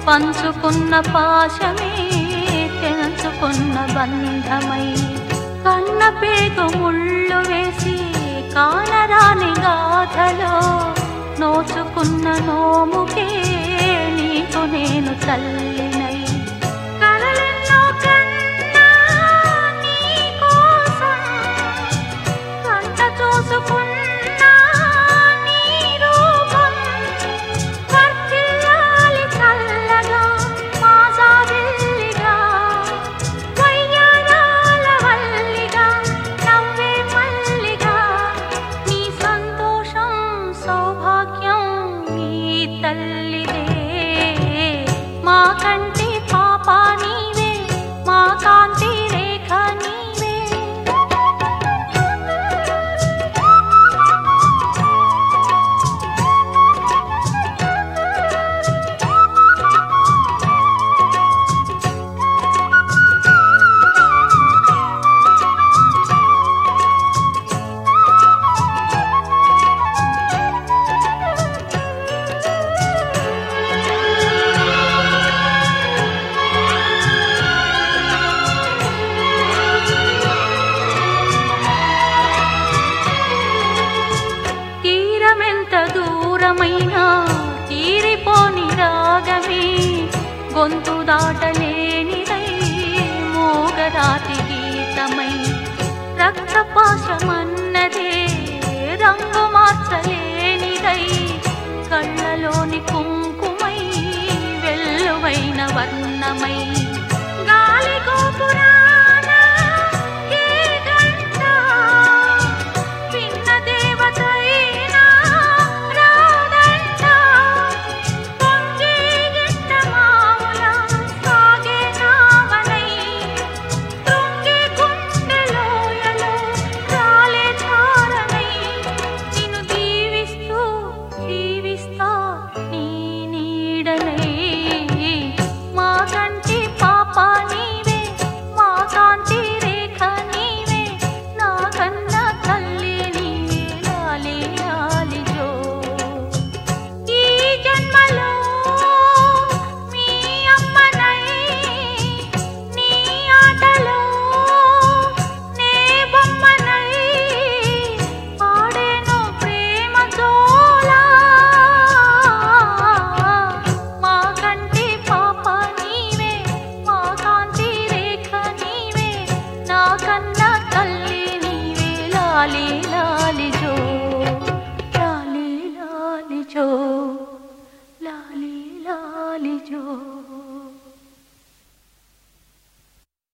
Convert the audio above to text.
పంచుకున్న పాశమే తెంచుకున్న బంధమై కన్న పేగు ముళ్ళు వేసి కానరాని గాథలో నోచుకున్న నోముకే నీకు నేను తల్లినై కలలెన్నో కన్నా నీ కోసం కంట చూసుకున్నా నీ రూపం వర్ధిల్లాలి చల్లగా మా జాబిల్లిగా వయ్యారాల వల్లిగా నవ్వే మల్లిగా నీ సంతోషం సౌభాగ్యం నీ తల్లిదే మా కంటి పాప నీవే మా కాంతి రేఖ నీవే తీరమెంత దూరమైనా తీరిపోని రాగమే గొంతు దాటలేనిదై మోగరాతి గీతమై రక్తపాశమన్నదే రంగు మార్చలేనిదై కళ్ళలోని కుంకుమై వెల్లువైన వర్ణమై గాలి గోపురాన ఏ గంట విన్న దేవతైనా రాదంట పొంగే గిట్ట మావుల సాగే నావనై తృంగే గుండెలోయలో రాలే ధారణై నిన్ను దీవిస్తూ జీవిస్తా నీ నీడనై మా కంటి పాప నీవే మా కాంతి రేఖ నీవే నా కన్న తల్లి నీవే లాలి లాలి జో ఈ జన్మలో మీ అమ్మనై నీ ఆటలో నే బొమ్మనై పాడేను ప్రేమ జోలా మా కంటి పాప నీవే మా కాంతి రేఖ నీవే నా కన్న తల్లి నీవే లాలి లాలి జో లాలి లాలి జో లాలి లాలి జో